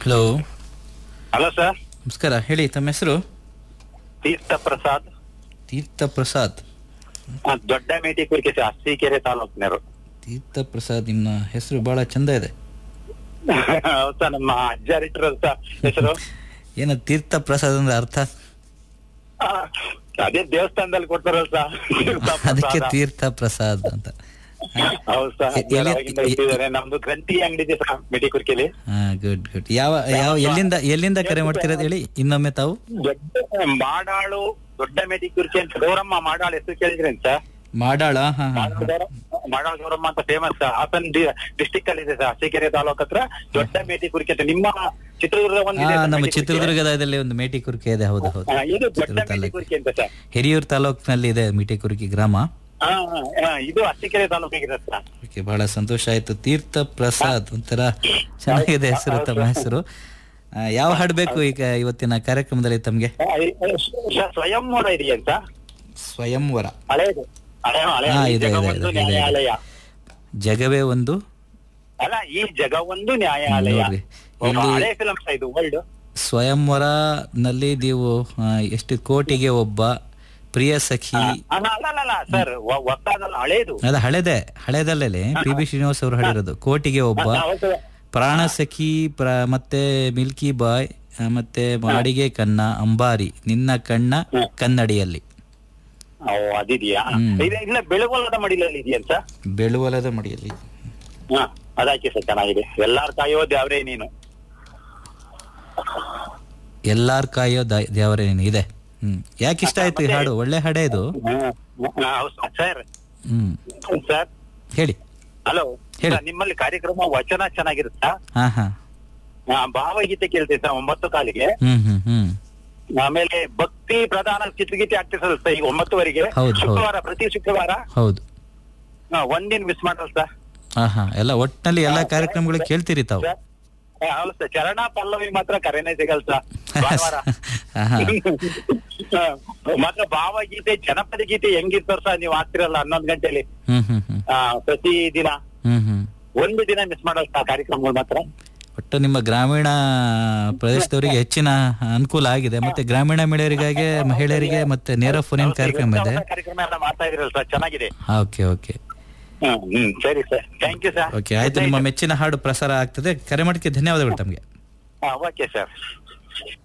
Hello hello sir ನಮಸ್ಕಾರ ಹೇಳಿ ತಮ್ಮ ಹೆಸರು ತೀರ್ಥ ಪ್ರಸಾದ್ ತೀರ್ಥ ಪ್ರಸಾದ್ ಆ, ದೊಡ್ಡ ಮೇಟಿ ಕುರಿಕೆ ಸರ್ ಅರಸೀಕೆರೆ ತಾಲೂಕಿನವರು ತೀರ್ಥ ಪ್ರಸಾದ್ ನಿಮ್ಮ ಹೆಸರು ಬಹಳ ಚಂದ ಇದೆ ಹೌದ್ ಸರ್ ನಮ್ಮ ಅಜ್ಜರಿಟ್ರು ಸರ್ ಹೆಸರು ಏನ ತೀರ್ಥ ಪ್ರಸಾದ್ ಅಂದ್ರೆ ಅರ್ಥ ಆ, ಅದೇ ದೇವಸ್ಥಾನದಲ್ಲಿ ಕೊಡ್ತಾರಲ್ಲ ಸರ್ ತೀರ್ಥ ಅದಕ್ಕೆ ಪ್ರಸಾದ. ತೀರ್ಥ ಪ್ರಸಾದ್ ಅಂತ ಹೌದು ಸರ್ ಎ- ಎಲ್ಲಿ- ಅವಾಗಿಂದ ಇಟ್ಟಿದ್ದಾರೆ ನಮ್ದು ಗ್ರಂಥಿ ಅಂಗಡಿ ಇದೆ ಸರ್ ಮೇಟಿ ಕುರ್ಕೆಲಿ ಹಾ ಗುಡ್ ಗುಡ್ ಯಾವ ಯಾವ ಎಲ್ಲಿಂದ ಎಲ್ಲಿಂದ ಕರೆ ಮಾಡ್ತಿರೋದು ಹೇಳಿ ಇನ್ನೊಮ್ಮೆ ತಾವು ದೊಡ್ಡ ಮಾಡಾಳು ದೊಡ್ಡ ಮೇಟಿ ಕುರ್ಕೆ ಅಂತ ಗೌರಮ್ಮ ಮಾಡಾಳು ಹೆಸರು ಕೇಳಿದ್ರೇನ್ ಸರ್ ಮಾಡಾಳ ಹಾ ಹಾ ಮಾಡಾಳು ಗೌರಮ್ಮ- ಮಾಡಾಳು ಗೌರಮ್ಮ ಅಂತ ಫೇಮಸ್ ಸರ್ ಹಾಸನ್ ಡಿಸ್ಟಿಕ್ ಅಲ್ಲಿ ಇದೆ ಸರ್ ಅರಸೀಕೆರೆ ತಾಲೂಕ್ ಹತ್ರ ದೊಡ್ಡ ಮೇಟಿ ಕುರ್ಕೆ ಅಂತ ನಿಮ್ಮ ಚಿತ್ರದುರ್ಗ ಹಾ ಒಂದಿದೆ ಸರ್ ನಮ್ಮ ಮೇಟಿ ಕುರ್ಕೆ. ಚಿತ್ರದುರ್ಗದಲ್ಲಿ ಒಂದು ಮೇಟಿ ಕುರ್ಕೆ ಇದೆ ಹೌದು ಹೌದು ಆ, ಇದು ದೊಡ್ಡ ಚಿತ್ರದುರ್ಗ ಮೇಟಿ ತಾಲೂಕು ಕುರ್ಕೆ ಅಂತ ಸರ್ ಹಿರಿಯೂರು ತಾಲೂಕಿನಲ್ಲಿ ಇದೆ ಮೇಟಿ ಕುರ್ಕಿ ಗ್ರಾಮ ಹಾ, ಹಾ, ಹಾ, ಇದು ಅರಸೀಕೆರೆ ತಾಲೂಕಿಗೆ ಇದೆ ಸರ್ ಓಕೆ ಬಹಳ ಸಂತೋಷ ಆಯ್ತು ತೀರ್ಥ ಪ್ರಸಾದ್ ಒಂಥರ ಚೆನ್ನಾಗಿದೆ ಹೆಸರು ತಮ್ಮ ಹೆಸರು ಆ, ಯಾವ ಹಾಡು ಬೇಕು ಈಗ ಇವತ್ತಿನ ಕಾರ್ಯಕ್ರಮದಲ್ಲಿ ತಮ್ಗೆ ಆ, ಈ- ಸರ್ ಸ್ವಯಂವರ ಇದೆಯಾ ಅಂತ ಸ್ವಯಂವರ ಹಳೆಯದು ಹಳೆ ಹಳೆ ಹಾ, ಈ ಇದೆ, ಜಗ ಇದೆ, ಒಂದು ಇದೆ, ಇದೆ. ನ್ಯಾಯಾಲಯ ಜಗವೇ ಒಂದು ಅಲ್ಲ ಈ ಜಗ ಒಂದು ನ್ಯಾಯಾಲಯ ನೋಡ್ರಿ, ಒಬ್ಬ ಇಲ್ಲಿ- ಹಳೆ ಫಿಲಂ ಇದು ವರ್ಲ್ಡ್ ಸ್ವಯಂವರ ನಲ್ಲಿ ನೀವು ಆ, ಎಷ್ಟು ಕೋಟಿಗೆ ಒಬ್ಬ ಪ್ರಿಯ ಸಖಿ ಅಲ್ಲ ಅಲ್ಲ ಅಲ್ಲ ಸರ್ ಹೊಸದಲ್ಲ ಹಳೇದು ಅದ ಹಳೆದೆ ಹಳೆದಲ್ಲೇ ಪಿ ಬಿ ಶ್ರೀನಿವಾಸ್ ಅವರು ಹಾಡಿರೋದು ಕೋಟಿಗೆ ಒಬ್ಬ ಹೌದು. ಪ್ರಾಣ ಸಖಿ ಪ್ರ ಮತ್ತೆ ಮಿಲ್ಕಿ ಬಾಯ್ ಆ, ಮತ್ತೆ ಮಾಡಿಗೆ ಕನ್ನ ಅಂಬಾರಿ ನಿನ್ನ ಕಣ್ಣ ಕನ್ನಡಿಯಲ್ಲಿ ಓ ಅದಿದೆಯಾ ಹ್ಮ್. ಇದು ಇಲ್ಲ ಬೆಳಗೊಲ್ಲದ ಮಡಿಲಲ್ಲಿ ಇದೆಯಂತ ಬೆಳುವಲದ ಮಡಿಯಲ್ಲಿ ಹಾ ಅದಾಕಿ ಸರ್ ಚೆನ್ನಾಗಿದೆ ಎಲ್ಲಾರ ಕಾಯೋ ದೇವ್ರೇ ನೀನು ಎಲ್ಲಾರ್ ಕಾಯೋ ದ- ದೇವರೇ ನೀನು ಇದೆ ಹ್ಮ್ ಯಾಕೆ ಇಷ್ಟ ಆಯ್ತು ಈ ಹಾಡು ಒಳ್ಳೆ ಹಾಡೇ ಇದು ಸರ್ ಹ್ಮ್ ಸರ್ ಹೇಳಿ ಹಲೋ ಹೇಳಿ. ನಿಮ್ಮಲ್ಲಿ ಕಾರ್ಯಕ್ರಮ ವಚನ ಚೆನ್ನಾಗಿರುತ್ತಾ ಹಾ ಹಾ ಆ, ಭಾವಗೀತೆ ಕೇಳ್ತೀವಿ ಸರ್ ಒಂಬತ್ತು ಕಾಲಿಗೆ ಹ್ಮ್ ಹ್ಮ್ ಹ್ಮ್ ಆಮೇಲೆ ಭಕ್ತಿ ಪ್ರಧಾನ ಚಿತ್ರಗೀತೆ ಆಗ್ತಿರ್ತದೆ ಸರ್ ಈಗ ಒಂಬತ್ತುವರೆಗೆ ಹೌದು, ಹೌದು. ಶುಕ್ರವಾರ ಪ್ರತಿ ಶುಕ್ರವಾರ ಹೌದು ಆ, ಒಂದಿನ ಮಿಸ್ ಮಾಡಲ್ಲ ಸರ್ ಹಾ ಹಾ ಎಲ್ಲ ಒಟ್ಟಿನಲ್ಲಿ ಎಲ್ಲಾ ಕಾರ್ಯಕ್ರಮಗಳು ಕೇಳ್ತೀರಿ ತಾವು ಸರ್? ಆ, ಹೌದು ಸರ್ ಚರಣ ಪಲ್ಲವಿ ಮಾತ್ರ ಕರೆನೇ ಸಿಗಲ್ಲ ಸರ್ ಭಾನುವಾರ ಹಾ, ಹಾ. ಆ, ಮಾತ್ರ ಭಾವಗೀತೆ ಜನಪದ ಗೀತೆ ಹೆಂಗಿರ್ತಾರ ಸರ್ ನೀವು ಆಗ್ತಿರಲ್ಲ ಹನ್ನೊಂದು ಗಂಟೆಲಿ ಹ್ಮ್ ಹ್ಮ್ ಹ್ಮ್ ಆ, ಪ್ರತಿ ದಿನ ಹ್ಮ್ ಹ್ಮ್ ಒಂದು ದಿನ ಮಿಸ್ ಮಾಡಲ್ಲ ಸರ್ ಕಾರ್ಯಕ್ರಮಗಳು ಮಾತ್ರ ಒಟ್ಟು ನಿಮ್ಮ ಗ್ರಾಮೀಣ ಪ್ರದೇಶದವರಿಗೆ ಹೆಚ್ಚಿನ ಅನುಕೂಲ ಆಗಿದೆ ಮತ್ತೆ ಗ್ರಾಮೀಣ ಮಹಿಳೆಯರಿಗಾಗಿ ಮಹಿಳೆಯರಿಗೆ ಮತ್ತೆ ನೇರ ಫೋನಿನ ಕಾರ್ಯಕ್ರಮ ಇದೆ ಕಾರ್ಯಕ್ರಮ ಎಲ್ಲ ಮಾಡ್ತಾ ಇದ್ರಲ್ಲ ಸರ್ ಚೆನ್ನಾಗಿದೆ ಓಕೆ ಓಕೆ ಹ್ಮ್ ಹ್ಮ್ ಸರಿ sir thank you sir okay ಆಯ್ತು ನಿಮ್ಮ ಮೆಚ್ಚಿನ ಹಾಡು ಪ್ರಸಾರ ಆಗ್ತದೆ ಕರೆ ಮಾಡೋಕ್ಕೆ ಧನ್ಯವಾದಗಳು ತಮಗೆ ಓಕೆ ಸರ್